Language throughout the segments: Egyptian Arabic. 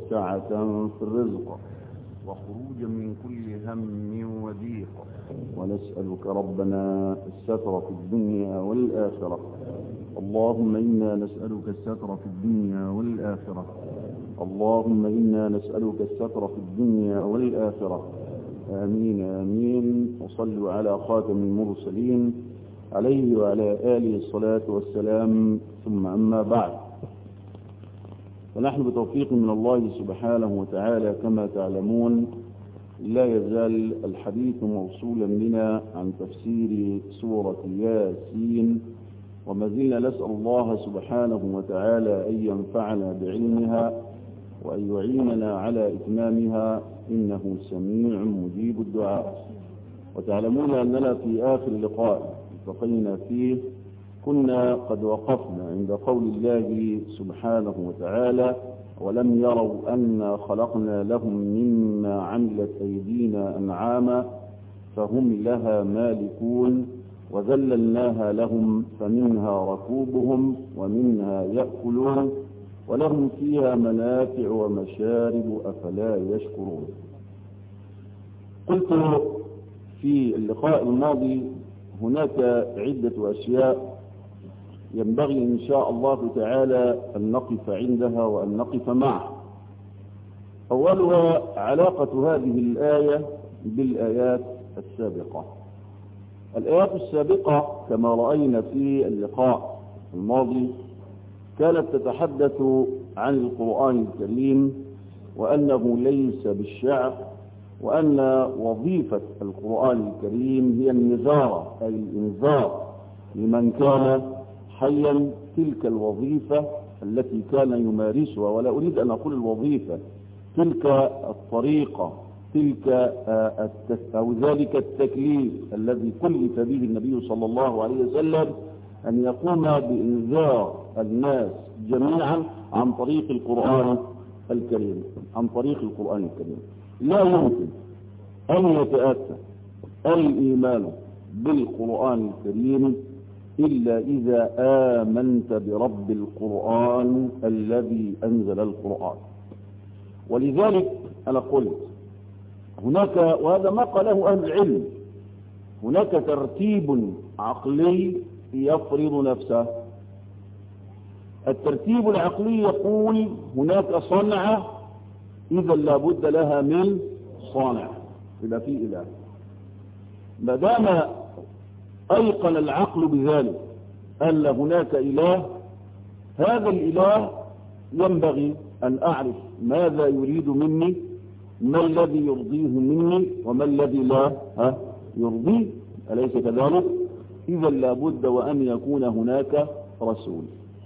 وسعة في الرزق وخروجا من كل هم وضيق ونسألك ربنا الستر في الدنيا والآخرة اللهم إنا نسألك الستر في الدنيا والآخرة اللهم إنا نسألك الستر في الدنيا والآخرة آمين آمين وصلوا على خاتم المرسلين عليه وعلى آله الصلاة والسلام ثم أما بعد ونحن بتوفيق من الله سبحانه وتعالى كما تعلمون لا يزال الحديث موصولا بنا عن تفسير سورة ياسين وما زلنا نسأل الله سبحانه وتعالى أن ينفعنا بعلمها وأن يعيننا على إتمامها إنه سميع مجيب الدعاء وتعلمون أننا في آخر لقاء التقينا فيه كنا قد وقفنا عند قول الله سبحانه وتعالى ولم يروا أنا خلقنا لهم مما عملت أيدينا أنعاما فهم لها مالكون وذللناها لهم فمنها ركوبهم ومنها يأكلون ولهم فيها منافع ومشارب أفلا يشكرون قلت في اللقاء الماضي هناك عدة أشياء ينبغي إن شاء الله تعالى أن نقف عندها وأن نقف معها أولها علاقة هذه الآية بالآيات السابقة الآيات السابقة كما رأينا في اللقاء الماضي كانت تتحدث عن القرآن الكريم وأنه ليس بالشعر وأن وظيفة القرآن الكريم هي النذارة أي الإنذار لمن كان حيا تلك الوظيفة التي كان يمارسها ولا أريد أن أقول الوظيفة تلك الطريقة تلك أو ذلك التكليف الذي كلف به النبي صلى الله عليه وسلم أن يقوم بإنذار الناس جميعا عن طريق القرآن الكريم عن طريق القرآن الكريم لا يمكن أن يتأتى الإيمان بالقرآن الكريم إلا إذا آمنت برب القرآن الذي أنزل القرآن ولذلك أنا قلت هناك وهذا ما قاله أهل العلم هناك ترتيب عقلي يفرض نفسه الترتيب العقلي يقول هناك صنعة إذا لابد لها من صانع إذا في إله ما دام أيقن العقل بذلك أن هناك إله هذا الإله ينبغي أن أعرف ماذا يريد مني ما الذي يرضيه مني وما الذي لا يرضيه أليس كذلك إذا لابد وأن يكون هناك رسول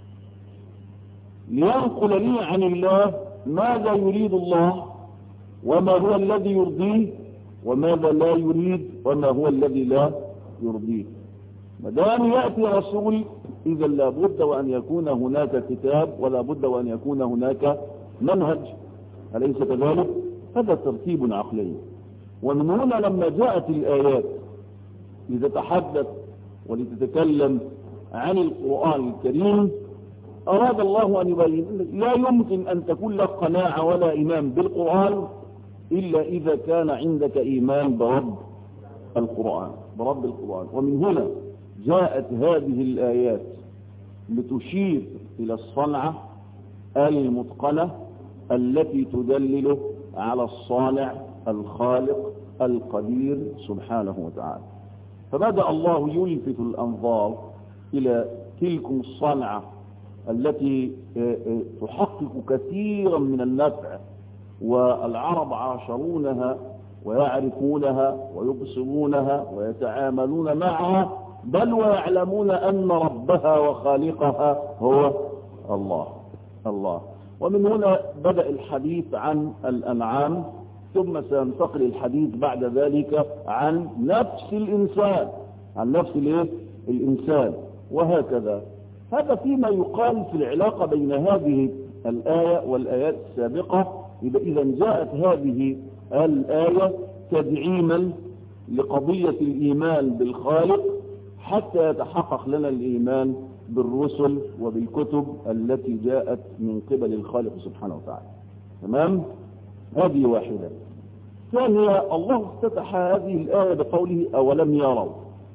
لينقل لي عن الله ماذا يريد الله وما هو الذي يرضيه وماذا لا يريد وما هو الذي لا يرضيه ما دام يأتي رسول إذا لابد وأن يكون هناك كتاب ولا بد وأن يكون هناك منهج أليس كذلك هذا ترتيب عقلي ومن هنا لما جاءت الآيات لتتحدث ولتتكلم عن القرآن الكريم أراد الله أن يبين لا يمكن أن تكون لك قناعة ولا إيمان بالقرآن إلا إذا كان عندك إيمان برب القرآن برب القرآن ومن هنا جاءت هذه الآيات لتشير إلى الصنعة المتقنة التي تدلل على الصانع الخالق القدير سبحانه وتعالى فبدأ الله يلفت الأنظار إلى تلكم الصنعة التي تحقق كثيرا من النفع والعرب عاشرونها ويعرفونها ويبصرونها ويتعاملون معها بل ويعلمون أن ربها وخالقها هو الله الله ومن هنا بدأ الحديث عن الأنعام ثم سينتقل الحديث بعد ذلك عن نفس الإنسان عن نفس الايه الإنسان وهكذا هذا فيما يقال في العلاقة بين هذه الآية والآيات السابقة إذا جاءت هذه الآية تدعيما لقضية الإيمان بالخالق حتى يتحقق لنا الإيمان بالرسل وبالكتب التي جاءت من قبل الخالق سبحانه وتعالى تمام هذه واحدة ثانية الله افتتح هذه الآية بقوله أولم يروا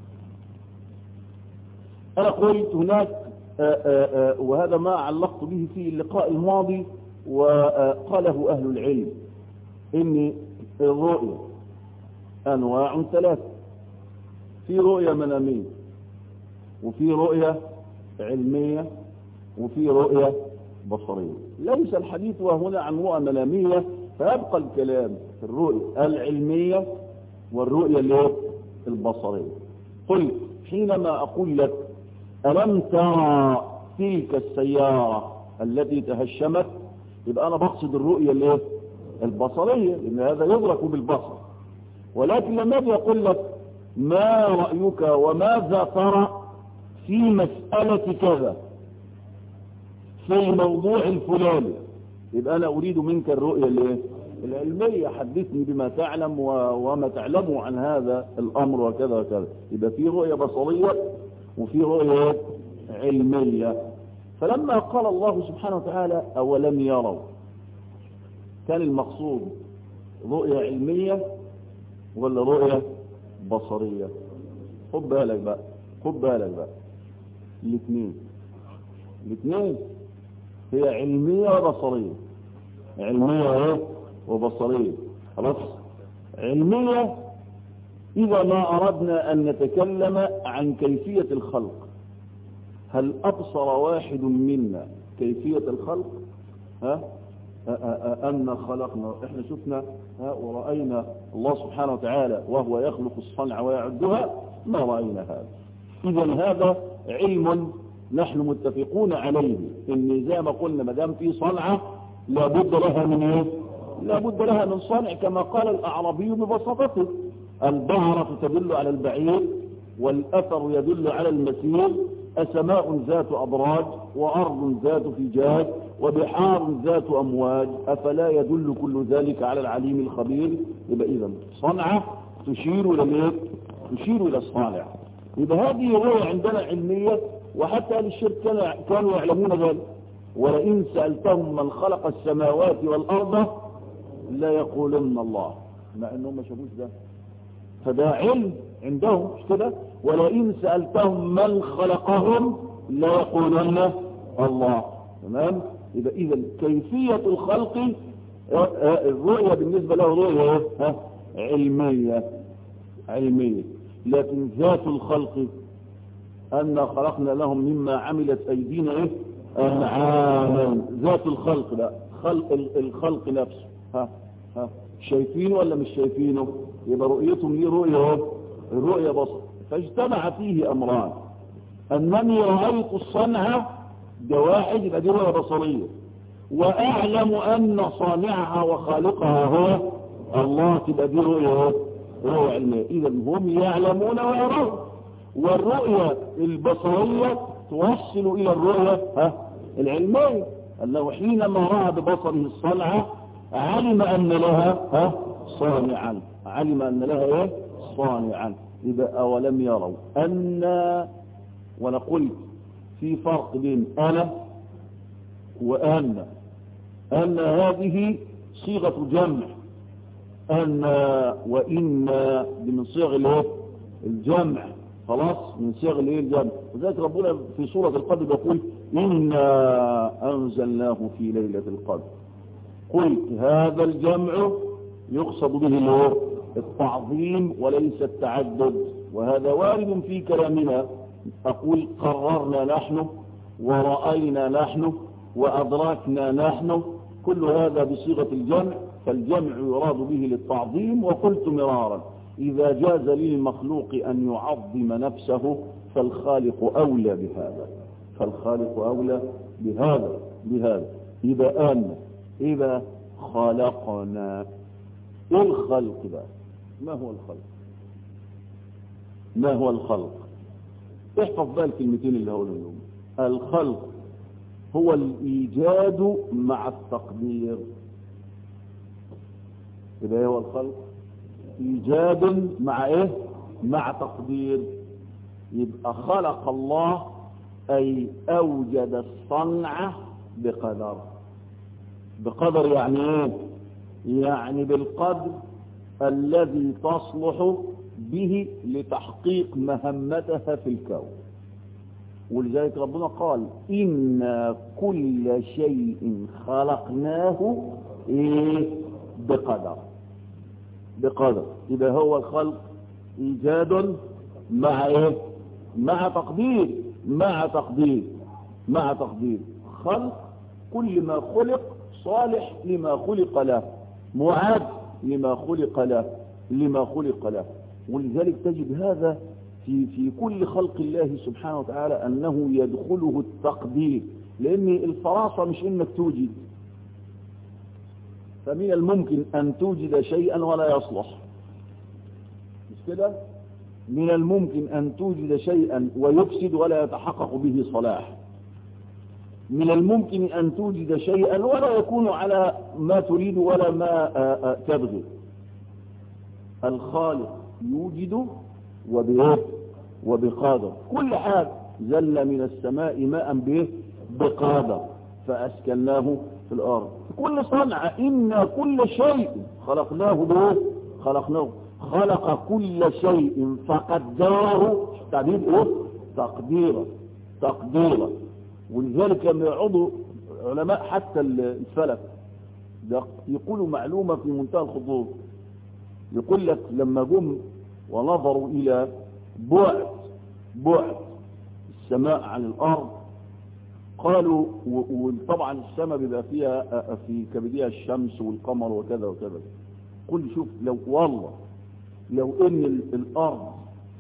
أنا قلت هناك آآ آآ وهذا ما علقت به في اللقاء الماضي وقاله أهل العلم إن الرؤية أنواع ثلاثة في رؤية منامية وفي رؤية علمية وفي رؤية بصرية ليس الحديث وهنا عن رؤى منامية فيبقى الكلام في الرؤية العلمية والرؤية البصرية قلت حينما أقول لك ألم ترى تلك السيارة التي تهشمت يبقى أنا بقصد الرؤية الايه البصرية لأن هذا يدرك بالبصر ولكن لما أجي أقول لك ما رأيك وماذا ترى في مسألة كذا في الموضوع الفلاني يبقى أنا أريد منك الرؤية الايه العلمية حدثني بما تعلم وما تعلمه عن هذا الأمر وكذا وكذا يبقى في رؤية بصرية وفي رؤية علمية فلما قال الله سبحانه وتعالى أولم يروا كان المقصود رؤية علمية ولا رؤية بصرية خد بالك بقى خد بالك بقى الاثنين الاثنين هي علمية وبصرية علمية ايه وبصرية خلاص علمية إذا ما أردنا أن نتكلم عن كيفية الخلق هل أبصر واحد منا كيفية الخلق ها أن خلقنا احنا شفنا ها ورأينا الله سبحانه وتعالى وهو يخلق الصنع ويعدها ما رأينا هذا إذا هذا علم نحن متفقون عليه ان زي ما قلنا ما دام في صنعة لابد لها من ايه لابد لها من صنع كما قال الأعرابي ببساطته البهرة تدل على البعير والأثر يدل على المسير أسماء ذات أبراج وأرض ذات فجاج وبحار ذات أمواج أفلا يدل كل ذلك على العليم الخبير يبقى إذا صنعة تشير إلى تشير إلى الصانع يبقى هذه رؤية عندنا علمية وحتى أهل الشرك كانوا يعلمون ذلك ولئن سألتهم من خلق السماوات والأرض لا يقولن الله مع أنهم ما شافوش ده فده علم عندهم مش كده ولئن سألتهم من خلقهم لا يقولن الله تمام يبقى إذا كيفية الخلق الرؤية بالنسبة له رؤية علمية علمية لكن ذات الخلق أن خلقنا لهم مما عملت أيدينا إيه أنعاما ذات الخلق لا خلق الخلق نفسه ها ها شايفينه ولا مش شايفينه يبقى رؤيتهم ليه رؤية الرؤية بصر فاجتمع فيه أمران أنني رأيت الصنعة ده واحد يبقى دي رؤية بصرية وأعلم أن صانعها وخالقها هو الله تبقى دي رؤية رؤية علمية إذا هم يعلمون ويرون والرؤية البصرية توصل إلى الرؤية ها العلمية أنه حينما رأى ببصره الصنعة علم أن لها ها صانعا علم أن لها إيه صانعا إذا أولم يروا أن وأنا قلت في فرق بين أنا وأن أن هذه صيغة جمع أن وإن دي من صيغ الجمع خلاص من صيغ الايه الجمع وذلك ربنا في سورة القدر يقول إنا أنزلناه في ليلة القدر قلت هذا الجمع يقصد به التعظيم وليس التعدد وهذا وارد في كلامنا أقول قررنا نحن ورأينا نحن وأدركنا نحن كل هذا بصيغة الجمع فالجمع يراد به للتعظيم وقلت مرارا إذا جاز للمخلوق أن يعظم نفسه فالخالق أولى بهذا فالخالق أولى بهذا بهذا إذا آمنا إذا خلقنا إيه الخلق بقى ما هو الخلق ما هو الخلق احفظ بقى الكلمتين اللي هقولهم لهم الخلق هو الإيجاد مع التقدير يبقى هو الخلق إيجاد مع إيه مع تقدير يبقى خلق الله أي أوجد الصنع بقدر بقدر يعني ايه يعني بالقدر الذي تصلح به لتحقيق مهمتها في الكون ولذلك ربنا قال إنا كل شيء خلقناه إيه بقدر بقدر إذا هو الخلق إيجاد مع إيه مع تقدير مع تقدير مع تقدير خلق كل ما خلق صالح لما خلق له معاد لما خلق له لما خلق له ولذلك تجد هذا في في كل خلق الله سبحانه وتعالى أنه يدخله التقدير لأن الفراسة مش إنك توجد فمن الممكن أن توجد شيئا ولا يصلح مش كده من الممكن أن توجد شيئا ويفسد ولا يتحقق به صلاح من الممكن أن توجد شيئا ولا يكون على ما تريد ولا ما تبغي الخالق يوجد وبإيه وبقادر كل حاجة زل من السماء ماء به بقادر فأسكناه في الأرض كل صنعة إن كل شيء خلقناه به خلقناه خلق كل شيء فقدره تعبير ايه تقديرا تقديرا ولذلك لما يعضوا علماء حتى الفلك يقولوا معلومة في منتهى الخطوط يقول لك لما جم ونظروا إلى بعد بعد السماء عن الأرض قالوا وطبعا السماء بيبقى فيها في كبدها الشمس والقمر وكذا وكذا قل شوف لو والله لو ان الارض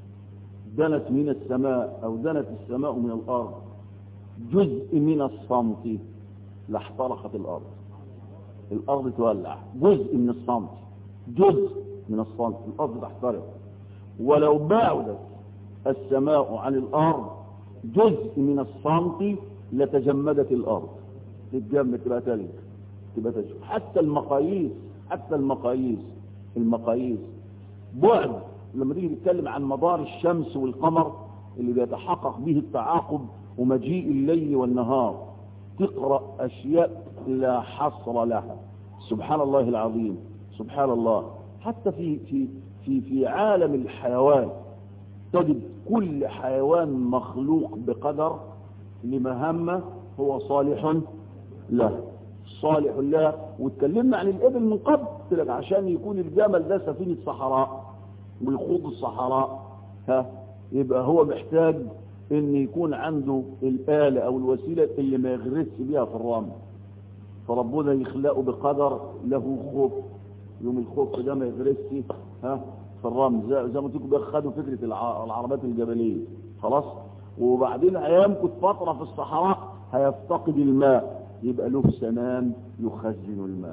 دنت من السماء او دنت السماء من الارض جزء من الصمت لاحترقت الارض الارض تولع جزء من الصمت جزء من الصمت الارض تحترق ولو بعدت السماء عن الارض جزء من الصمت لتجمدت الارض تتجمد تبقى تلج تبقى تلج حتى المقاييس حتى المقاييس المقاييس بعد لما تيجي تتكلم عن مدار الشمس والقمر اللي بيتحقق به التعاقب ومجيء الليل والنهار تقرأ أشياء لا حصر لها سبحان الله العظيم سبحان الله حتى في في في في عالم الحيوان تجد كل حيوان مخلوق بقدر لمهمة هو صالح له صالح له واتكلمنا عن الابل من قبل قلت لك عشان يكون الجمل ده سفينة صحراء ويخوض الصحراء ها يبقى هو محتاج ان يكون عنده الآلة او الوسيلة اللي ما يغرس بيها في الرمل فربنا يخلقه بقدر له خوف يوم الخوف ده ما يغرسش ها في الرمل زي, زي ما تقولوا خدوا فكرة العربات الجبلية خلاص وبعدين هيمكث فترة في الصحراء هيفتقد الماء يبقى له سنام يخزن الماء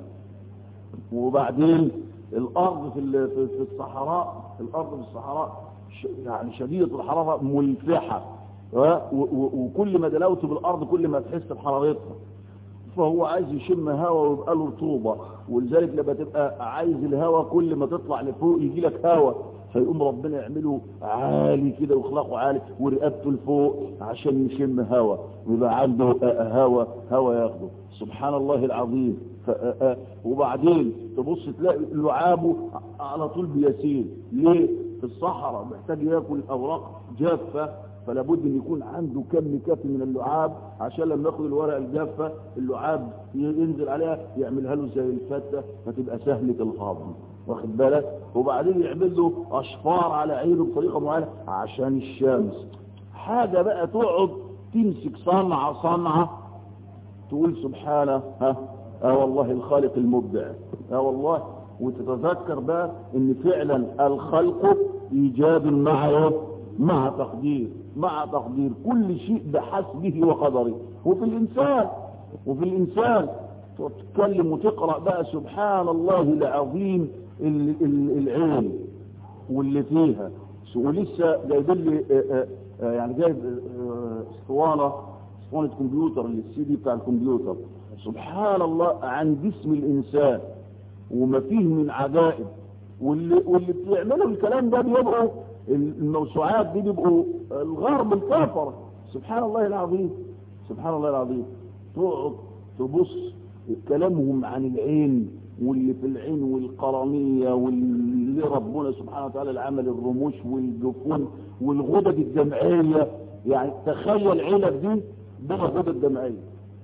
وبعدين الارض في في الصحراء الارض في الصحراء يعني شديدة الحرارة ملفحة وكل ما دلوت بالارض كل ما تحس بحرارتها فهو عايز يشم هواء ويبقى له رطوبة ولذلك لما تبقى عايز الهواء كل ما تطلع لفوق يجي لك هواء فيقوم ربنا يعمله عالي كده ويخلقه عالي ورقبته لفوق عشان يشم هواء ويبقى عنده هواء هواء ياخده سبحان الله العظيم وبعدين تبص تلاقي لعابه على طول بيسيل ليه في الصحراء محتاج ياكل اوراق جافه فلا بد ان يكون عنده كم كافي من اللعاب عشان لما ياخد الورقه الجافه اللعاب ينزل عليها يعملها له زي الفته فتبقى سهله الهضم واخد بالك وبعدين يعمل له اشفار على عينه بطريقه معينه عشان الشمس حاجه بقى تقعد تمسك صنعه صنعه تقول سبحانه ها اه والله الخالق المبدع اه والله وتتذكر بقى ان فعلا الخلق ايجاد مع مع تقدير مع تقدير كل شيء بحسبه وقدره وفي الانسان وفي الانسان تتكلم وتقرا بقى سبحان الله العظيم العين واللي فيها ولسه جايبين لي يعني جايب اسطوانه اسطوانه كمبيوتر السي دي بتاع الكمبيوتر سبحان الله عن جسم الانسان وما فيه من عجائب واللي واللي بيعملوا الكلام ده بيبقوا الموسوعات دي بيبقوا الغرب الكافر سبحان الله العظيم سبحان الله العظيم تقعد تبص كلامهم عن العين واللي في العين والقرنية واللي ربنا سبحانه وتعالى العمل الرموش والجفون والغدد الدمعية يعني تخيل عينك دي بها غدد دمعية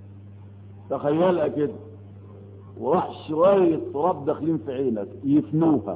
تخيلها كده وراح شوية تراب داخلين في عينك يفنوها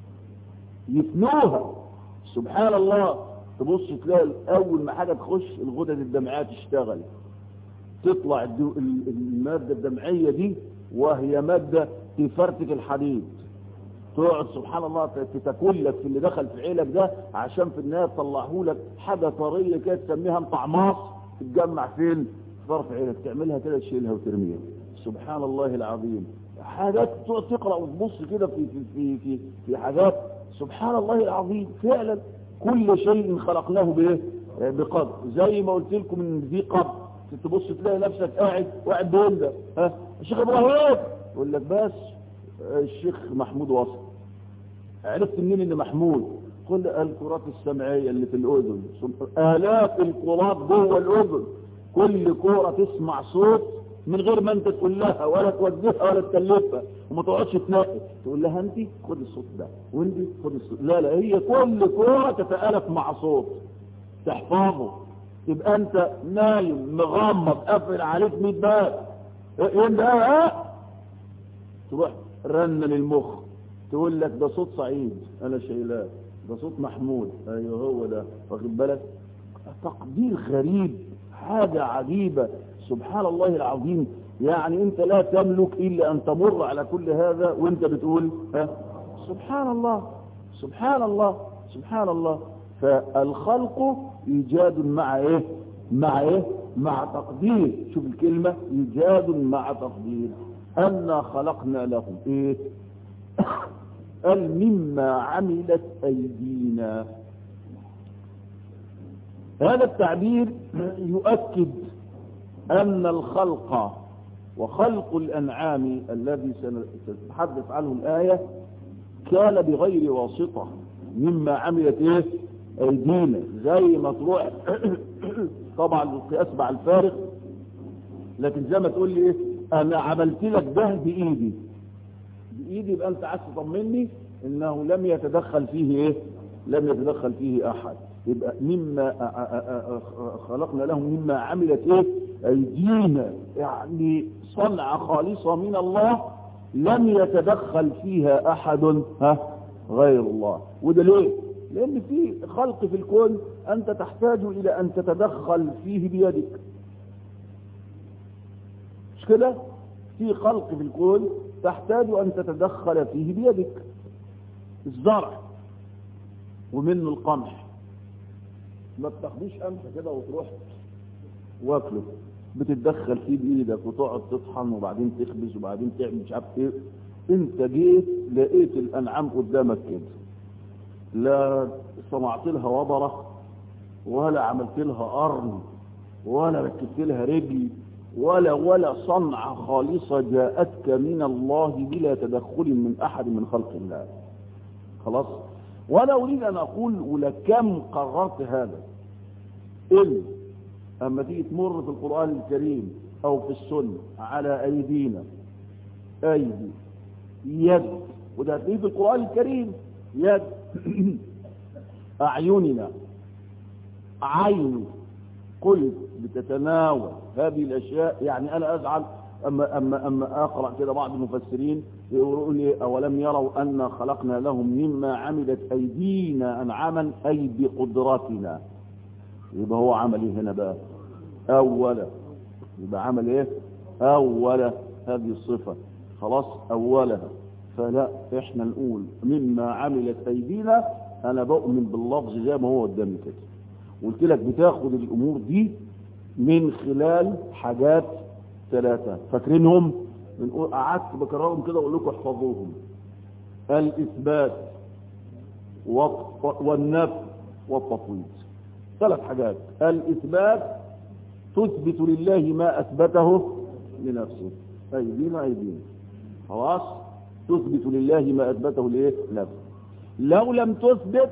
يفنوها سبحان الله تبص تلاقي اول ما حاجة تخش الغدد الدمعية تشتغل تطلع المادة الدمعية دي وهي مادة تفرتك الحديد تقعد سبحان الله تتكلف في اللي دخل في عيلك ده عشان في النهاية تطلعه لك حاجة طرية كده تسميها طعماص تتجمع فين في طرف عينك تعملها كده تشيلها وترميها سبحان الله العظيم حاجات تقعد تقرا وتبص كده في في في في في حاجات سبحان الله العظيم فعلا كل شيء خلقناه بايه بقدر زي ما قلت لكم ان دي قدر تبص تلاقي نفسك قاعد وقاعد بيندى ها الشيخ ابراهيم يقول لك بس الشيخ محمود وصل عرفت منين ان محمود قل الكرات السمعيه اللي في الاذن الاف الكرات جوه الاذن كل كوره تسمع صوت من غير ما انت تقول لها ولا توجهها ولا تكلفها وما تقعدش تنقي تقول لها انت خد الصوت ده وانت خد الصوت لا لا هي كل كوره تتالف مع صوت تحفظه تبقى انت نايم مغمض قافل عليك 100 باب ايه ده ها تروح رن للمخ تقول لك ده صوت سعيد انا شايلاه ده صوت محمود ايوه هو ده واخد بالك تقدير غريب حاجة عجيبة سبحان الله العظيم يعني انت لا تملك الا ان تمر على كل هذا وانت بتقول ها سبحان الله سبحان الله سبحان الله فالخلق ايجاد مع ايه مع ايه مع تقدير شوف الكلمة ايجاد مع تقدير أنا خلقنا لهم إيه قال مما عملت أيدينا هذا التعبير يؤكد أن الخلق وخلق الأنعام الذي سنتحدث عنه الآية كان بغير واسطة مما عملت إيه أيدينا زي ما تروح طبعا القياس مع الفارق لكن زي ما تقول لي إيه انا عملت لك ده بايدي بايدي يبقى انت عايز تطمني انه لم يتدخل فيه ايه لم يتدخل فيه احد يبقى مما خلقنا لهم مما عملت ايه ايدينا يعني صنعة خالصة من الله لم يتدخل فيها احد ها غير الله وده ليه لان في خلق في الكون انت تحتاج الى ان تتدخل فيه بيدك مش كده في خلق في الكون تحتاج أن تتدخل فيه بيدك الزرع ومنه القمح ما بتاخدوش قمح كده وتروح واكله بتتدخل فيه بايدك وتقعد تطحن وبعدين تخبز وبعدين تعمل مش عارف ايه انت جيت لقيت الانعام قدامك كده لا صنعت لها وبره ولا عملت لها قرن ولا ركبت لها رجل ولا ولا صنعة خالصة جاءتك من الله بلا تدخل من أحد من خلق الله خلاص ولا أريد أن أقول ولكم قررت هذا إن أما تيجي تمر في القرآن الكريم أو في السنة على أيدينا أيدي يد وده هتلاقيه في القرآن الكريم يد أعيننا عين قلت بتتناول هذه الأشياء يعني أنا أزعل أما, أما, أما أقرأ كده بعض المفسرين يقولوا لي أولم يروا أن خلقنا لهم مما عملت أيدينا أنعاما أي بقدرتنا يبقى هو عمل ايه هنا بقى أولا يبقى عمل إيه أولا هذه الصفة خلاص أولها فلا إحنا نقول مما عملت أيدينا أنا بؤمن باللفظ زي ما هو قدامي كده قلت لك بتاخد الامور دي من خلال حاجات ثلاثة فاكرينهم قعدت بكررهم كده واقول لكم احفظوهم الاثبات والنفي والتفويض ثلاث حاجات الاثبات تثبت لله ما اثبته لنفسه ايدينا ايدينا خلاص تثبت لله ما اثبته لايه نفسه لو لم تثبت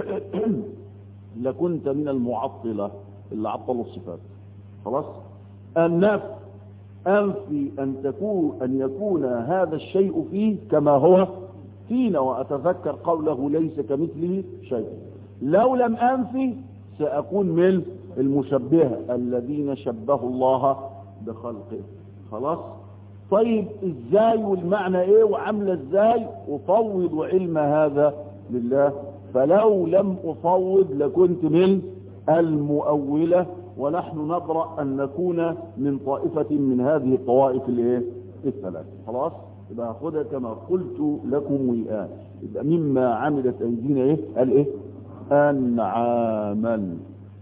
لكنت من المعطلة اللي عطلوا الصفات خلاص النفي أنفي أن تكون أن يكون هذا الشيء فيه كما هو فينا وأتذكر قوله ليس كمثله شيء لو لم أنفي سأكون من المشبهة الذين شبهوا الله بخلقه خلاص طيب ازاي والمعنى ايه وعامله ازاي افوض علم هذا لله فلو لم افوض لكنت من المؤولة ونحن نبرأ ان نكون من طائفة من هذه الطوائف الايه الثلاث خلاص يبقى هاخدها كما قلت لكم الان يبقى مما عملت ايدينا ايه قال ايه انعاما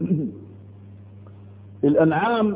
الانعام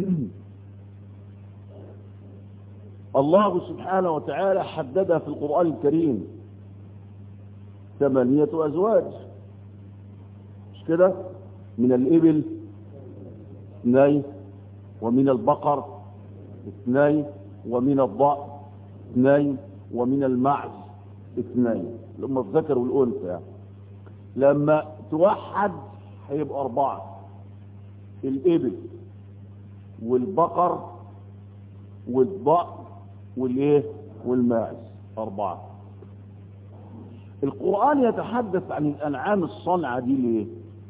الله سبحانه وتعالى حددها في القرآن الكريم ثمانية أزواج مش كده من الإبل اثنين ومن البقر اثنين ومن الضأن اثنين ومن المعز اثنين لما الذكر والأنثى يعني. لما توحد هيبقى أربعة الإبل والبقر والضأن والايه والماعز أربعة القرآن يتحدث عن الأنعام الصنعة دي ليه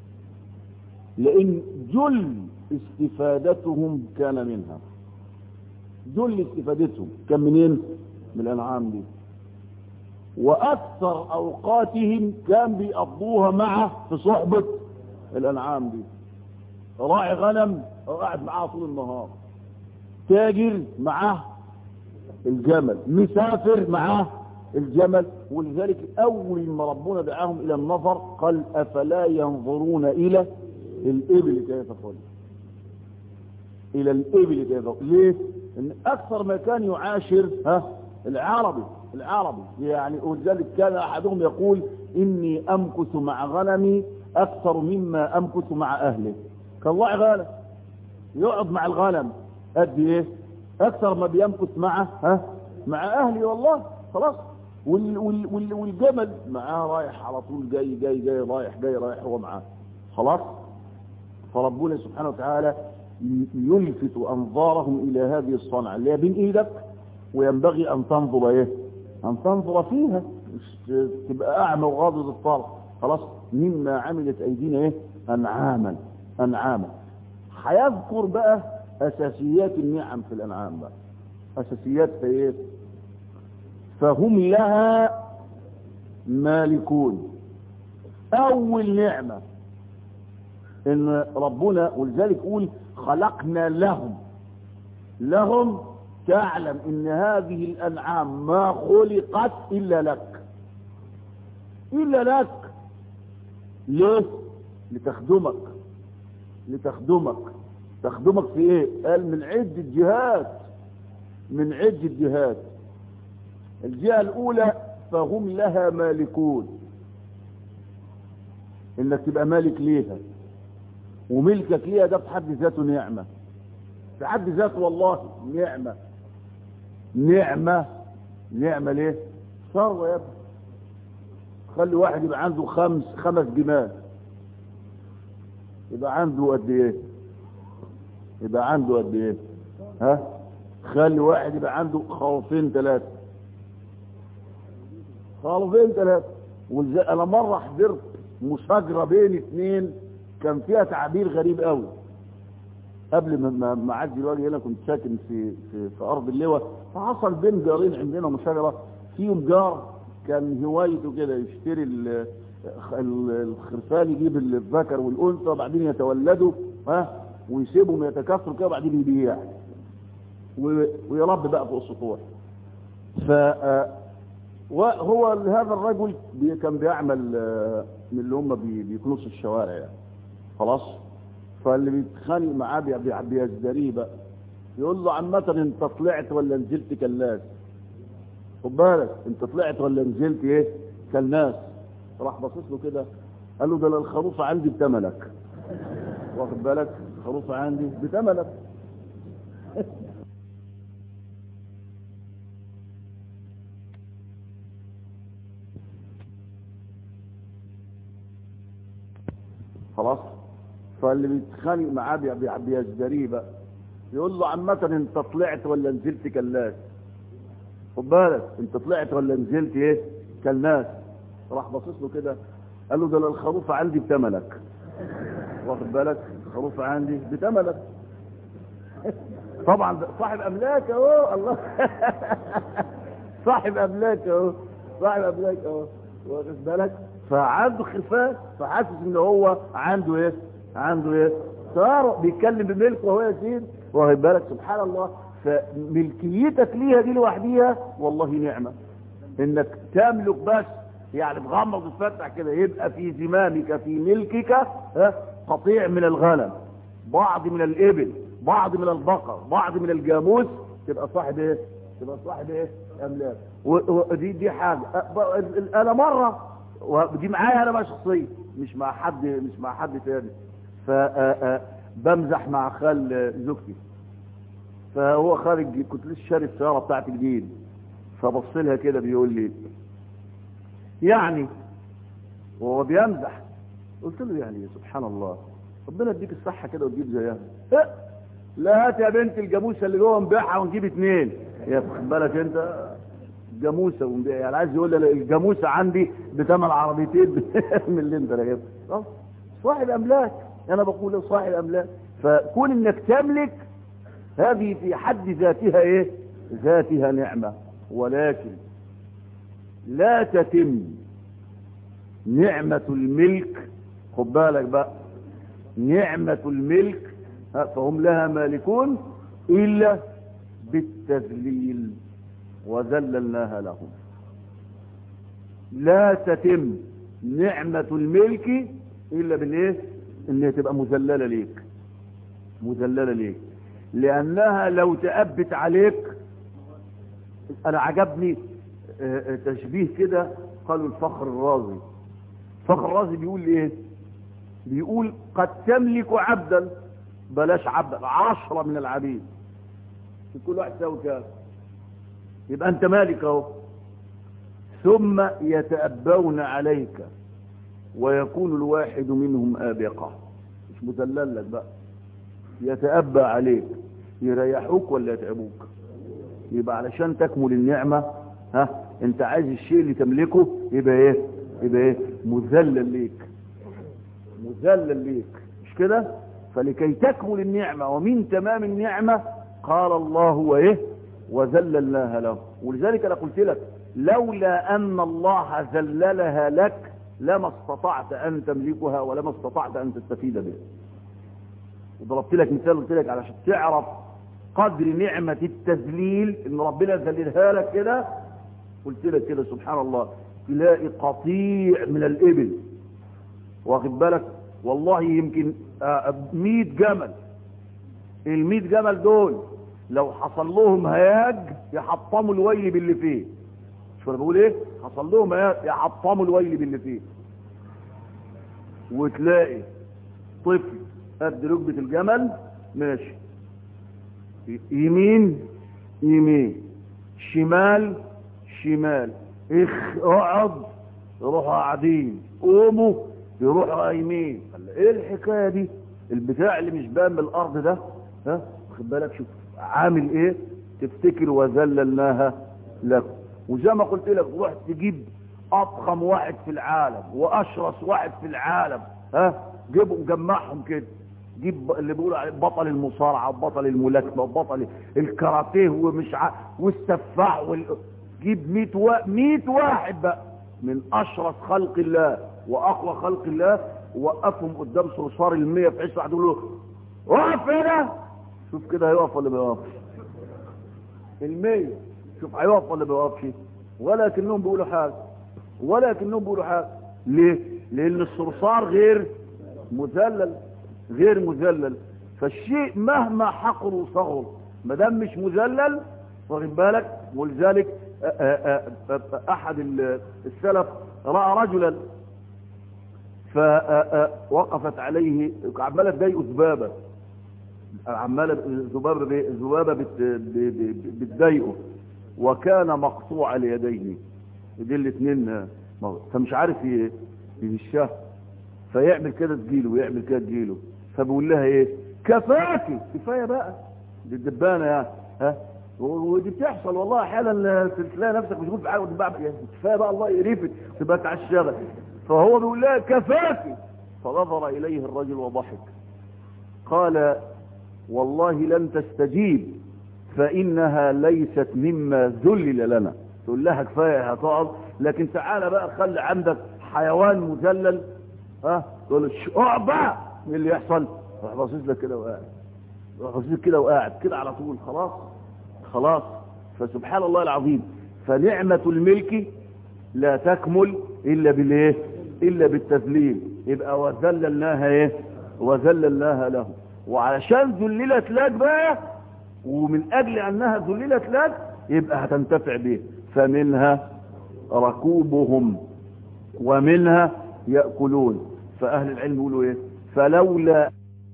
لأن جل استفادتهم كان منها جل استفادتهم كان منين من الأنعام دي وأكثر أوقاتهم كان بيقضوها معه في صحبة الأنعام دي راعي غنم قاعد معاه طول النهار تاجر معاه الجمل مسافر معاه الجمل ولذلك أول ما ربنا دعاهم إلى النظر قال أفلا ينظرون إلى الإبل كيف خلق إلى الإبل كيف خلق ليه؟ إن أكثر ما كان يعاشر ها العربي العربي يعني ولذلك كان أحدهم يقول إني أمكث مع غنمي أكثر مما أمكث مع أهله كان راعي غنم يقعد مع الغنم قد إيه؟ أكثر ما بيمكث معه ها مع أهلي والله خلاص وال وال وال والجمل معاه رايح على طول جاي جاي جاي رايح جاي رايح هو معاه خلاص فربنا سبحانه وتعالى يلفت أنظارهم إلى هذه الصنعة اللي هي بين إيدك وينبغي أن تنظر إيه أن تنظر فيها مش تبقى أعمى وغاضب الطرف خلاص مما عملت أيدينا إيه أنعاما أنعاما هيذكر بقى أساسيات النعم في الأنعام بقى أساسيات في إيه فهم لها مالكون أول نعمة إن ربنا ولذلك يقول خلقنا لهم لهم تعلم إن هذه الأنعام ما خلقت إلا لك إلا لك ليه لتخدمك لتخدمك تخدمك في ايه قال من عدة جهات من عدة جهات الجهة الاولى فهم لها مالكون انك تبقى مالك ليها وملكك ليها ده في حد ذاته نعمة في حد ذاته والله نعمة نعمة نعمة ليه ثروة يا ابني خلي واحد يبقى عنده خمس خمس جمال يبقى عنده قد ايه يبقى عنده قد ايه ها خلي واحد يبقى عنده خوفين ثلاثة خوفين ثلاثة انا مرة حضرت مشاجرة بين اثنين كان فيها تعبير غريب قوي قبل ما ما اعدي الوجه هنا كنت ساكن في في, في ارض اللواء فحصل بين جارين عندنا مشاجره فيهم جار كان هوايته كده يشتري الخرفان يجيب الذكر والانثى وبعدين يتولدوا ها ويسيبهم يتكاثروا كده وبعدين يبيع ويربي بقى فوق السطوح ف وهو هذا الرجل كان بيعمل من اللي هم بيكنسوا الشوارع يعني خلاص فاللي بيتخانق معاه بيزدريه بقى يقول له عامة انت طلعت ولا نزلت كالناس خد بالك انت طلعت ولا نزلت ايه كالناس راح باصص له كده قال له ده الخروف عندي بتمنك واخد بالك الخروف عندي بتمنك خلاص فاللي بيتخانق معاه بيزدريه بقى يقول له عامة انت طلعت ولا نزلت كالناس خد بالك انت طلعت ولا نزلت ايه كالناس راح باصص له كده قال له ده أنا الخروف عندي بتملك واخد بالك الخروف عندي بتملك طبعا ده صاحب املاك اهو الله صاحب املاك اهو صاحب املاك اهو واخد بالك فعنده خفاف فحاسس ان هو عنده ايه عنده ايه صار بيتكلم بملك وهو يسير واخد بالك سبحان الله فملكيتك ليها دي لوحديها والله نعمه انك تملك بس يعني تغمض وتفتح كده يبقى في زمامك في ملكك ها قطيع من الغنم بعض من الابل بعض من البقر بعض من الجاموس تبقى صاحب ايه تبقى صاحب ايه املاك ودي دي حاجه أ- انا مره ودي معايا انا بقى شخصيا مش مع حد مش مع حد تاني ف بمزح مع خال زوجتي فهو خارج كنت لسه شاري السياره بتاعتي جديد فبص لها كده بيقول لي يعني وهو بيمزح قلت له يعني سبحان الله ربنا يديك الصحه كده وتجيب زيها إيه؟ لا هات يا بنت الجاموسه اللي جوه نبيعها ونجيب اتنين يا خد بالك انت جاموسه ونبيع يعني عايز يقول لي الجاموسه عندي بثمن عربيتين من اللي انت راجبها خلاص صاحب املاك انا بقول له صاحب املاك فكون انك تملك هذه في حد ذاتها ايه ذاتها نعمه ولكن لا تتم نعمة الملك خد بالك بقى نعمة الملك ها، فهم لها مالكون إلا بالتذليل وذللناها لهم لا تتم نعمة الملك إلا بالإيه إنها تبقى مذللة ليك مذللة ليك لأنها لو تأبت عليك أنا عجبني آه، آه، تشبيه كده قالوا الفخر الرازي فخر الرازي بيقول ايه بيقول قد تملك عبدا بلاش عبدا عشرة من العبيد كل واحد يساوي كام يبقى انت مالك اهو ثم يتأبون عليك ويكون الواحد منهم آبقة مش مذلل لك بقى يتأبى عليك يريحوك ولا يتعبوك يبقى علشان تكمل النعمة ها انت عايز الشيء اللي تملكه يبقى ايه يبقى ايه مذلل ليك مذلل ليك مش كده فلكي تكمل النعمة ومن تمام النعمة قال الله وايه وذللناها له ولذلك انا قلت لك لولا ان الله ذللها لك لما استطعت ان تملكها ولما استطعت ان تستفيد بها وضربت لك مثال قلت لك علشان تعرف قدر نعمة التذليل ان ربنا ذللها لك كده قلت لك كده سبحان الله تلاقي قطيع من الابل واخد بالك والله يمكن آه، 100 جمل ال 100 جمل دول لو حصل لهم هياج يحطموا الويل باللي فيه شو انا بقول ايه حصل لهم هياج يحطموا الويل باللي فيه وتلاقي طفل قد ركبة الجمل ماشي يمين يمين شمال شمال اخ اقعد يروحوا قاعدين قوموا يروحوا قايمين قال ايه الحكايه دي البتاع اللي مش بان من الارض ده ها خد بالك شوف عامل ايه تفتكر وذللناها لكم وزي ما قلت لك روح تجيب اضخم واحد في العالم واشرس واحد في العالم ها جيبهم جمعهم كده جيب اللي بيقولوا عليه بطل المصارعه وبطل الملاكمه وبطل الكاراتيه ومش ع... والسفاح وال... جيب 100 و... 100 واحد بقى من اشرس خلق الله واقوى خلق الله وقفهم قدام صرصار المية في عيش واحد يقول له اقف هنا شوف كده هيقف ولا ما بيقفش المية شوف هيقف ولا ما بيقفش ولكنهم بيقولوا حاجه ولكنهم بيقولوا حاجه ليه؟ لان الصرصار غير مذلل غير مذلل فالشيء مهما حقر وصغر ما دام مش مذلل واخد بالك ولذلك آآ آآ احد السلف راى رجلا فوقفت عليه عماله تضايقه ذبابه عماله ذبابه ذبابه بتضايقه وكان مقطوع ليديه دي الاثنين فمش عارف يهشها فيعمل كده تجيله ويعمل كده تجيله فبقول لها ايه كفاكي كفايه بقى دي الدبانة يعني ها ودي بتحصل والله احيانا تلاقي نفسك مشغول في حاجه وتبقى كفايه بقى الله يقرفك تبقى تعشرة فهو بيقول لها كفاكي فنظر اليه الرجل وضحك قال والله لن تستجيب فانها ليست مما ذلل لنا تقول لها كفايه هتقعد لكن تعالى بقى خلي عندك حيوان مذلل ها تقول له اقعد بقى ايه اللي يحصل راح باصص لك كده وقاعد راح باصص لك كده وقاعد كده على طول خلاص خلاص فسبحان الله العظيم فنعمة الملك لا تكمل إلا بالإيه إلا بالتذليل يبقى وذللناها إيه وذللناها له وعلشان ذللت لك بقى ومن أجل أنها ذللت لك يبقى هتنتفع به فمنها ركوبهم ومنها يأكلون فأهل العلم يقولوا إيه فلولا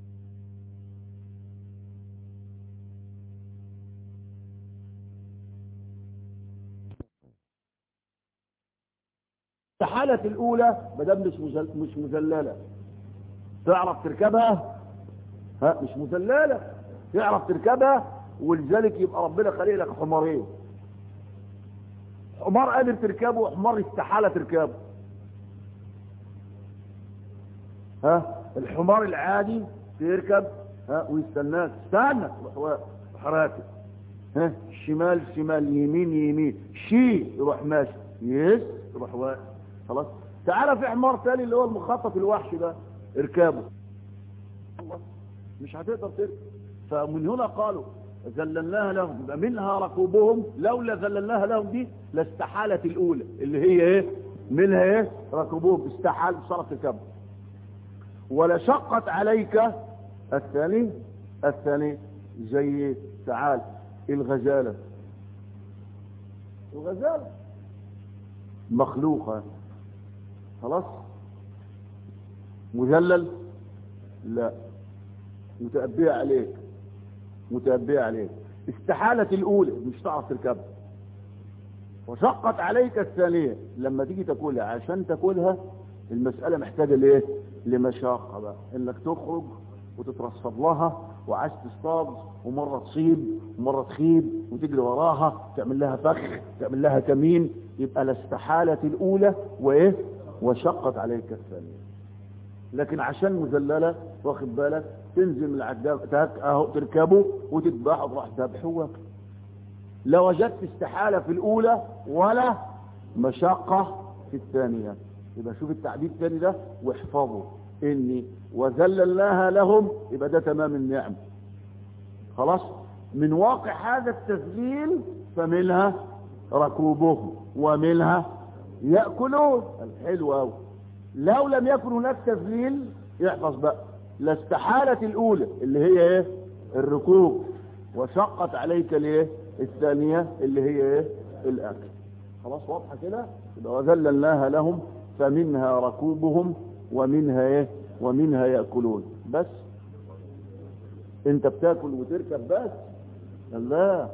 الحالة الأولى مدام مش مزل... مش مذللة تعرف تركبها ها مش مذللة تعرف تركبها ولذلك يبقى ربنا خلق لك حمارين حمار قادر تركبه وحمار استحالة تركبه ها الحمار العادي تركب ها ويستناك استنى روح راكب ها شمال شمال يمين يمين شي يروح ماشي يس يروح واقف خلاص تعالى في حمار تاني اللي هو المخطط الوحش ده اركبه الله مش هتقدر تركب فمن هنا قالوا ذللناها لهم يبقى منها ركوبهم لولا ذللناها لهم دي لاستحالت الاولى اللي هي ايه منها ايه ركوبهم استحال صارت تركبه ولشقت عليك الثاني الثاني زي تعال الغزالة الغزالة مخلوقة خلاص مذلل لا متأبية عليك متأبية عليك استحالت الأولى مش تعرف تركبها وشقت عليك الثانية لما تيجي تاكلها عشان تاكلها المسألة محتاجة ليه لمشاقة بقى انك تخرج وتترصد لها وعايز تصطاد ومرة تصيب ومرة تخيب وتجري وراها تعمل لها فخ تعمل لها كمين يبقى لاستحالة الأولى وإيه وشقت عليك الثانية لكن عشان مذللة واخد بالك تنزل من العجاب اهو تركبه وتذبحه وتروح تذبحه لا وجدت استحالة في الأولى ولا مشقة في الثانية يبقى شوف التعبير الثاني ده واحفظه اني وذللناها لهم يبقى ده تمام النعم خلاص من واقع هذا التذليل فمنها ركوبهم ومنها يأكلون الحلو أوي لو لم يكن هناك تذليل يحفظ بقى لاستحالت الأولى اللي هي ايه الركوب وشقت عليك الايه الثانية اللي هي ايه الأكل خلاص واضحة كده يبقى وذللناها لهم فمنها ركوبهم ومنها ايه ومنها يأكلون بس انت بتاكل وتركب بس لا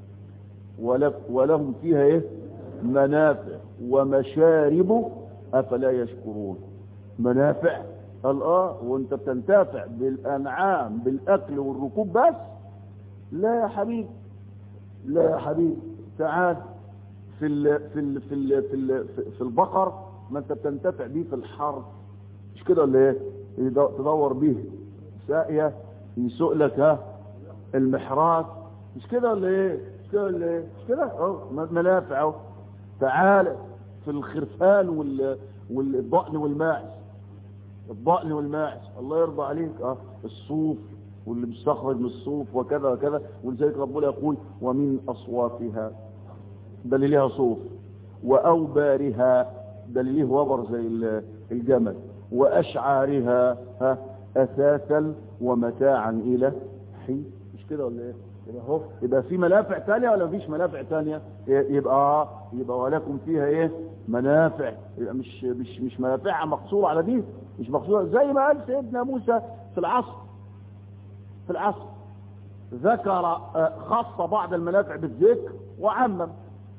ولهم فيها ايه منافع ومشارب افلا يشكرون منافع قال اه وانت بتنتفع بالانعام بالاكل والركوب بس لا يا حبيبي لا يا حبيبي تعال في ال في ال في ال في ال في البقر ما انت بتنتفع بيه في الحرث مش كده ولا ايه تدور بيه ساقية يسوق لك ها المحراث مش كده ولا ايه مش كده ولا ايه مش كده اهو منافع اهو تعالى في الخرفان وال والضأن والماعز الضأن والماعز الله يرضى عليك اه الصوف واللي بيستخرج من الصوف وكذا وكذا ولذلك ربنا يقول ومن أصوافها ده اللي ليها صوف وأوبارها ده اللي ليه وبر زي الجمل وأشعارها ها أثاثا ومتاعا إلى حين مش كده ولا إيه يبقى هو يبقى في منافع تانية ولا مفيش منافع تانية يبقى يبقى ولكم فيها ايه منافع يبقى مش مش مش منافعها مقصورة على دي مش مقصورة زي ما قال سيدنا موسى في العصر في العصر ذكر خص بعض المنافع بالذكر وعمم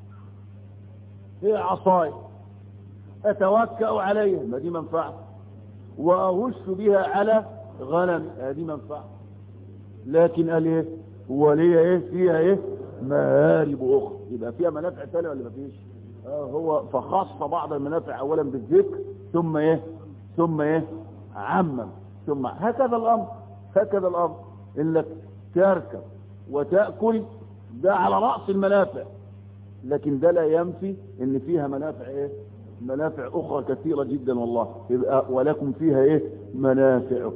هي عصاي اتوكأ عليها ما دي منفعه واهش بها على غنم هذه منفعه لكن قال ايه وليه ايه فيها ايه مآرب اخرى يبقى فيها منافع تانية ولا مفيش اه هو فخص بعض المنافع اولا بالذكر ثم ايه ثم ايه عمم ثم هكذا الامر هكذا الامر انك تركب وتأكل ده على رأس المنافع لكن ده لا ينفي ان فيها منافع ايه منافع اخرى كثيرة جدا والله يبقى ولكم فيها ايه منافع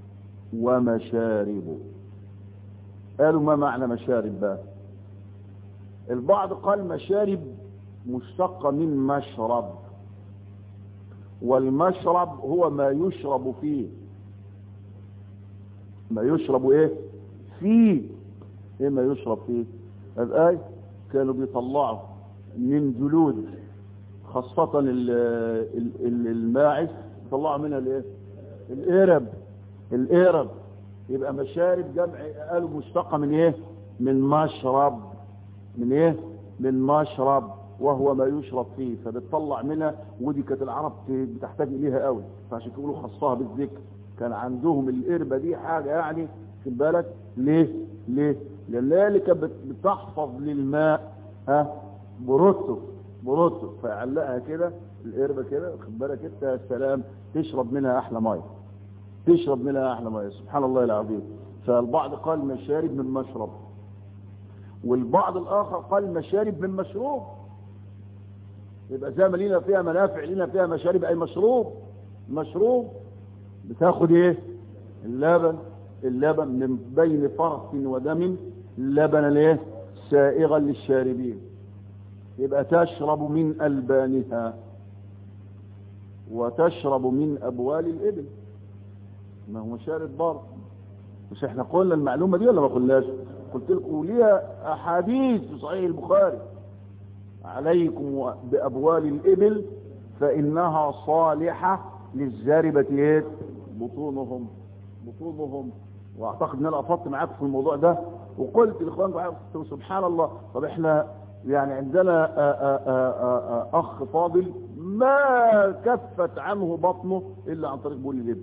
ومشارب قالوا ما معنى مشارب بقى البعض قال مشارب مشتقة من مشرب والمشرب هو ما يشرب فيه ما يشرب ايه فيه ايه ما يشرب فيه الآية كانوا بيطلعوا من جلود خاصة ال ال الماعز يطلعوا منها الايه القرب القرب يبقى مشارب جمع قالوا مشتقة من ايه من مشرب من ايه من مشرب وهو ما يشرب فيه فبتطلع منها ودي كانت العرب بتحتاج اليها قوي فعشان يقولوا خصها بالذكر كان عندهم القربة دي حاجة يعني في بالك ليه ليه لان هي كانت بتحفظ للماء ها بروتو بروتو فيعلقها كده القربة كده واخد بالك انت يا سلام تشرب منها احلى ميه تشرب منها احلى ميه سبحان الله العظيم فالبعض قال مشارب من مشرب والبعض الاخر قال مشارب من مشروب يبقى زي ما لينا فيها منافع لينا فيها مشارب اي مشروب مشروب بتاخد ايه اللبن اللبن من بين فرث ودم لبنا الايه سائغا للشاربين يبقى تشرب من البانها وتشرب من ابوال الابل ما هو مشارب برضه مش احنا قلنا المعلومه دي ولا ما قلناش قلت لكم ليها احاديث في صحيح البخاري عليكم بابوال الابل فانها صالحه للزاربه ايه بطونهم بطونهم واعتقد ان انا افضت معاكم في الموضوع ده وقلت لاخوانكم سبحان الله طب احنا يعني عندنا آآ آآ اخ فاضل ما كفت عنه بطنه الا عن طريق بول الابل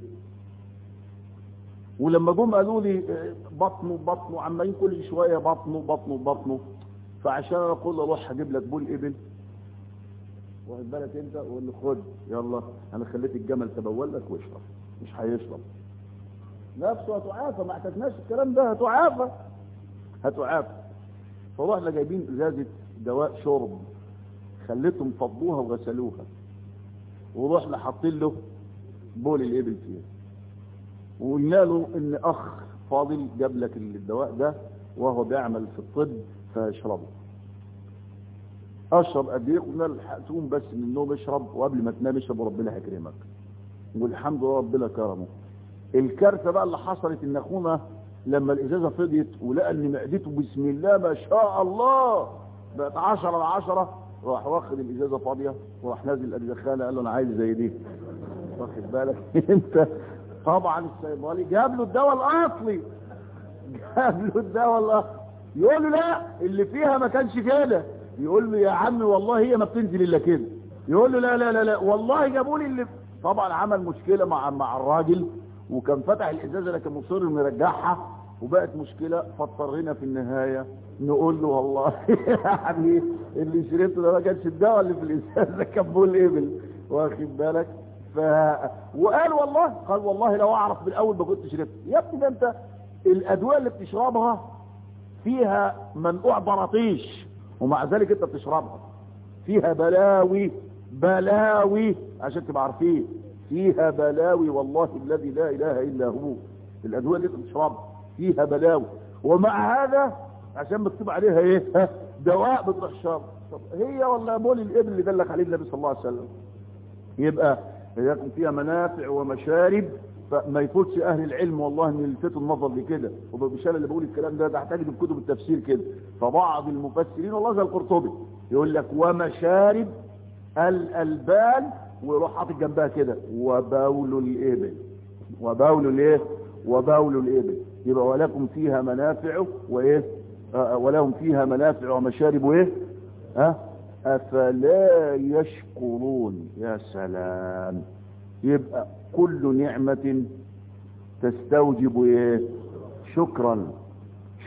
ولما جم قالوا لي بطنه بطنه عمالين كل شويه بطنه بطنه بطنه فعشان انا اقول له روح هجيب لك بول ابل واخد بالك انت وقول له خد يلا انا خليت الجمل تبول لك واشرب مش هيشرب نفسه هتعافى ما احتاجناش الكلام ده هتعافى هتعافى فرحنا جايبين ازازه دواء شرب خليتهم فضوها وغسلوها ورحنا حاطين له بول الابل فيها وقلنا له ان اخ فاضل جاب لك الدواء ده وهو بيعمل في الطب فاشربه اشرب قد ايه قلنا له تقوم بس من النوم اشرب وقبل ما تنام اشرب وربنا هيكرمك والحمد لله ربنا كرمه الكارثه بقى اللي حصلت ان اخونا لما الازازه فضيت ولقى ان معدته بسم الله ما شاء الله بقت 10 على 10 راح واخد الازازه فاضيه وراح نازل الدخانه قال له انا عايز زي دي واخد بالك انت طبعا الصيدلي جاب له الدواء الاصلي جاب له الدواء الاصلي يقول له لا اللي فيها ما كانش كده يقول له يا عم والله هي ما بتنزل الا كده يقول له لا لا لا لا والله جابوا لي اللي طبعا عمل مشكله مع مع الراجل وكان فتح الازازه لكن مصر انه يرجعها وبقت مشكله فاضطرينا في النهايه نقول له والله يعني اللي شربته ده ما كانش الدواء اللي في الازازه كان بول ابل واخد بالك ف وقال والله قال والله لو اعرف بالاول ما كنت شربت يا ابني ده انت الادويه اللي بتشربها فيها منقوع براطيش ومع ذلك انت بتشربها فيها بلاوي بلاوي عشان تبقى عارفين فيها بلاوي والله الذي لا اله الا هو الادويه اللي انت بتشربها فيها بلاوي ومع هذا عشان مكتوب عليها ايه دواء بتروح شرب طب هي ولا بول الابل اللي دلك عليه النبي صلى الله عليه وسلم يبقى يكون فيها منافع ومشارب فما يفوتش اهل العلم والله ان يلفتوا النظر لكده وبالشارع اللي بقول الكلام ده ده احتاج من كتب التفسير كده فبعض المفسرين والله زي القرطبي يقول لك ومشارب الالبان ويروح حاطط جنبها كده وبول الابل وبول الايه وبول الابل يبقى ولكم فيها منافع وايه آه ولهم فيها منافع ومشارب وايه ها افلا يشكرون يا سلام يبقى كل نعمة تستوجب ايه شكرا شكر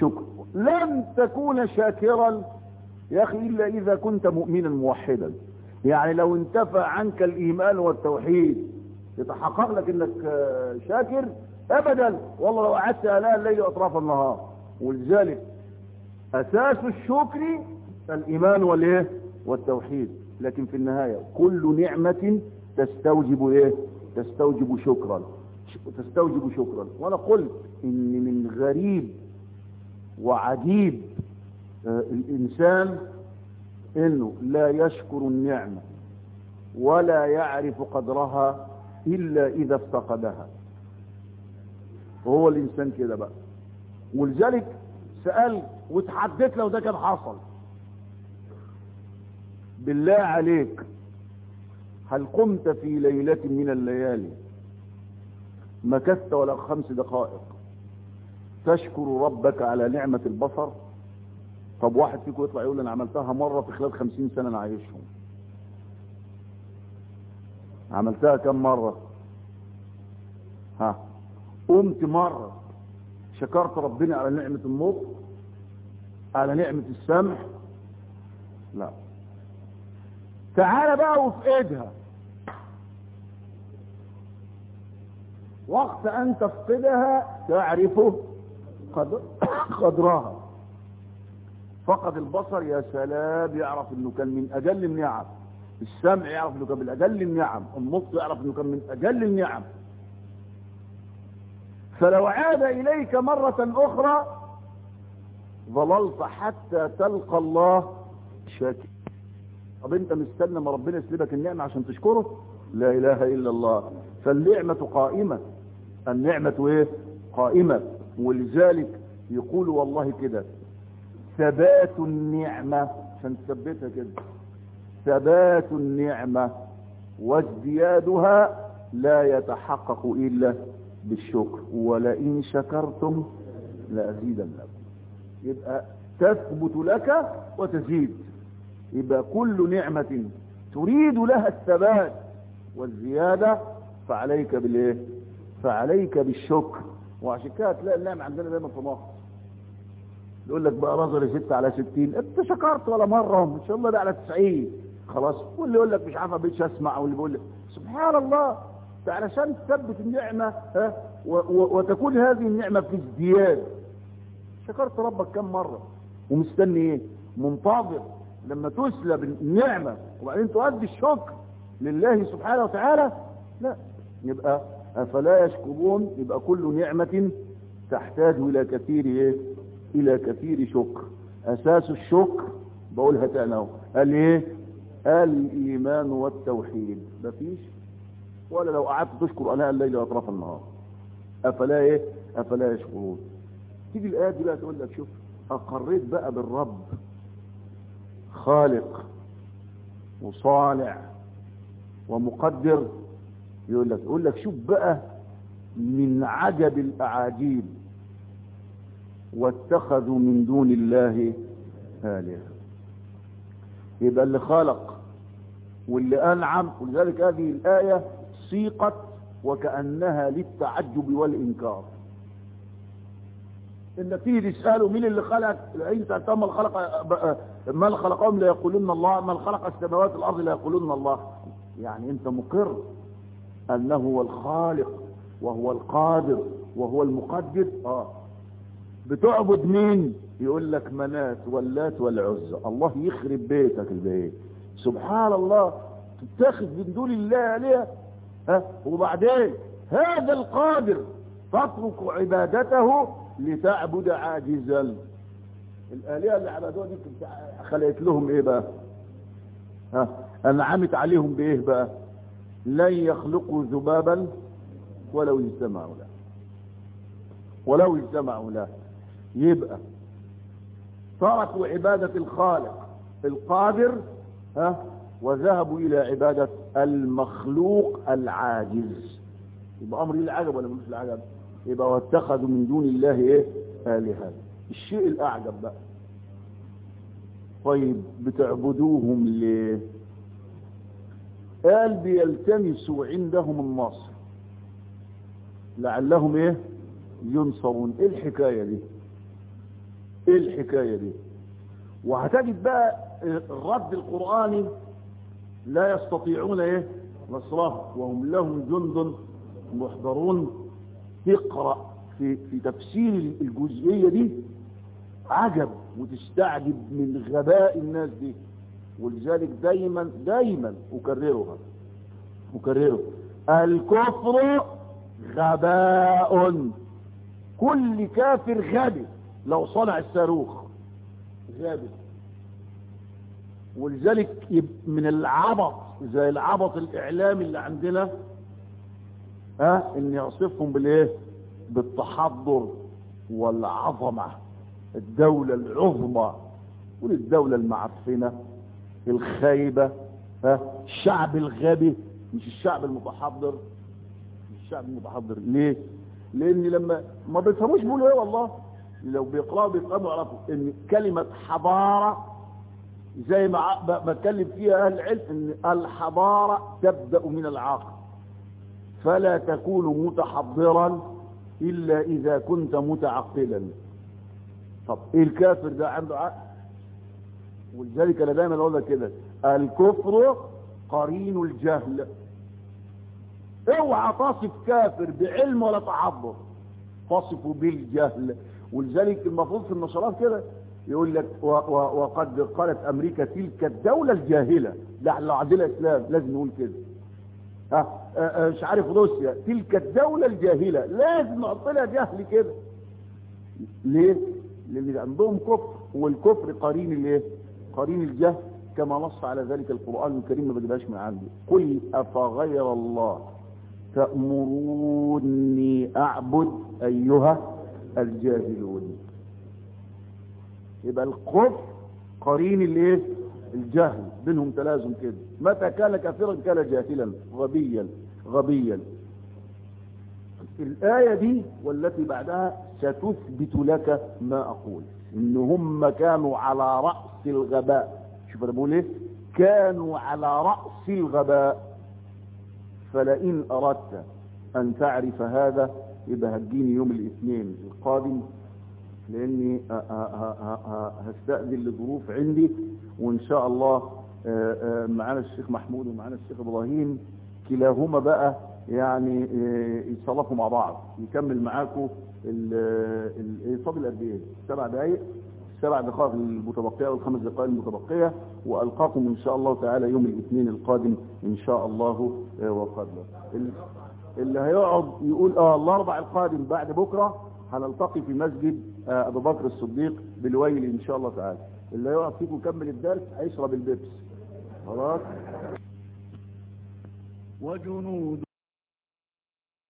لن تكون شاكرا يا أخي إلا إذا كنت مؤمنا موحدا يعني لو انتفى عنك الإيمان والتوحيد يتحقق لك انك شاكر ابدا والله لو قعدت الاء الليل واطراف النهار ولذلك اساس الشكر الايمان والايه والتوحيد لكن في النهاية كل نعمة تستوجب ايه تستوجب شكرا تستوجب شكرا وانا قلت ان من غريب وعجيب آه الانسان انه لا يشكر النعمة ولا يعرف قدرها إلا إذا افتقدها وهو الإنسان كده بقى ولذلك سأل وتحدث لو ده كان حصل بالله عليك هل قمت في ليلة من الليالي مكثت ولا خمس دقائق تشكر ربك على نعمة البصر طب واحد فيكم يطلع يقول انا عملتها مرة في خلال خمسين سنة انا عايشهم عملتها كم مرة ها قمت مرة شكرت ربنا على نعمة النطق على نعمة السمع لا تعال بقى وفي ايدها وقت ان تفقدها تعرفه قدر قدرها فقد البصر يا سلام يعرف انه كان من اجل النعم السمع يعرف انه كان من اجل النعم النطق يعرف انه كان من اجل النعم فلو عاد اليك مرة اخرى ظللت حتى تلقى الله شاكر طب انت مستنى ما ربنا يسلبك النعمة عشان تشكره لا اله الا الله فالنعمة قائمة النعمة ايه قائمة ولذلك يقول والله كده ثبات النعمة عشان تثبتها كده ثبات النعمة وازديادها لا يتحقق إلا بالشكر ولئن شكرتم لأزيدن لكم يبقى تثبت لك وتزيد يبقى كل نعمة تريد لها الثبات والزيادة فعليك بالايه فعليك بالشكر وعشان كده تلاقي النعمة عندنا دايما في مصر يقول لك بقى نظري ستة على ستين انت شكرت ولا مرة ان شاء الله ده على تسعين خلاص واللي يقول لك مش عارف ما بقتش اسمع واللي بيقول لك سبحان الله علشان تثبت النعمة ها و و وتكون هذه النعمة في ازدياد شكرت ربك كم مرة ومستني ايه منتظر لما تسلب النعمة وبعدين تؤدي الشكر لله سبحانه وتعالى لا يبقى افلا يشكرون يبقى كل نعمة تحتاج الى كثير ايه الى كثير شكر اساس الشكر بقولها تاني اهو قال ايه الايمان والتوحيد مفيش ولا لو قعدت تشكر اناء الليل واطراف النهار افلا ايه افلا يشكرون تيجي الايات دي بقى تقول لك شوف اقريت بقى بالرب خالق وصانع ومقدر يقول لك يقول لك شوف بقى من عجب الاعاجيب واتخذوا من دون الله آلهة يبقى اللي خلق واللي أنعم ولذلك هذه الآية سيقت وكأنها للتعجب والإنكار إن تيجي تسأله مين اللي خلق انت تم الخلق من خلقهم لا يقولون الله من خلق السماوات والأرض لا يقولون الله يعني انت مقر أنه هو الخالق وهو القادر وهو المقدر اه بتعبد مين يقول لك منات واللات والعزى الله يخرب بيتك البيت سبحان الله تتخذ من دون الله آلهة ها وبعدين هذا القادر تترك عبادته لتعبد عاجزا الآلهة اللي عبدوها دي خلقت لهم ايه بقى ها انعمت عليهم بايه بقى لن يخلقوا ذبابا ولو اجتمعوا له ولو اجتمعوا له يبقى تركوا عبادة الخالق القادر ها وذهبوا إلى عبادة المخلوق العاجز يبقى أمر العجب ولا مش العجب يبقى واتخذوا من دون الله إيه آلهة الشيء الأعجب بقى طيب بتعبدوهم ليه قال بيلتمسوا عندهم النصر لعلهم ايه ينصرون ايه الحكاية دي ايه الحكاية دي وهتجد بقى الرد القرآني لا يستطيعون ايه نصره وهم لهم جند محضرون تقرأ في, في تفسير الجزئية دي عجب وتستعجب من غباء الناس دي ولذلك دايما دايما أكررها أكرره الكفر غباء كل كافر غبي لو صنع الصاروخ غبي ولذلك من العبط زي العبط الاعلامي اللي عندنا ها ان يصفهم بالايه بالتحضر والعظمه الدوله العظمى والدوله المعفنه الخايبه ها الشعب الغبي مش الشعب المتحضر مش الشعب المتحضر ليه لان لما ما بيفهموش بيقولوا ايه والله لو بيقراوا بيفهموا يعرفوا ان كلمه حضاره زي ما بتكلم فيها اهل العلم ان الحضاره تبدا من العقل فلا تكون متحضرا الا اذا كنت متعقلا طب ايه الكافر ده عنده عقل ولذلك انا دايما اقول لك كده الكفر قرين الجهل اوعى تصف كافر بعلم ولا تعبر تصفه بالجهل ولذلك المفروض في النشرات كده يقول لك و و وقد قالت امريكا تلك الدوله الجاهله لا لو عندنا اسلام لازم نقول كده ها مش عارف روسيا تلك الدوله الجاهله لازم نحط لها جهل كده ليه لان عندهم كفر والكفر قرين الايه قرين الجهل كما نص على ذلك القران الكريم ما بجيبهاش من عندي قل افغير الله تأمروني أعبد أيها الجاهلون يبقى الكفر قرين الايه الجهل بينهم تلازم كده متى كان كافرا كان جاهلا غبيا غبيا الآية دي والتي بعدها ستثبت لك ما أقول إن هم كانوا على رأس الغباء شوف أنا بقول إيه كانوا على رأس الغباء فلئن أردت أن تعرف هذا يبقى هتجيني يوم الاثنين القادم لأني هستأذن لظروف عندي وإن شاء الله معانا الشيخ محمود ومعانا الشيخ إبراهيم كلاهما بقى يعني يتصرفوا مع بعض يكمل معاكم فاضل قد ايه؟ سبع دقائق سبع دقائق المتبقية والخمس دقائق المتبقية وألقاكم إن شاء الله تعالى يوم الاثنين القادم إن شاء الله وقدر اللي هيقعد يقول اه الأربع القادم بعد بكرة هنلتقي في مسجد آه أبو بكر الصديق بالويل إن شاء الله تعالى اللي هيقعد فيكم يكمل الدرس هيشرب البيبس خلاص وجنود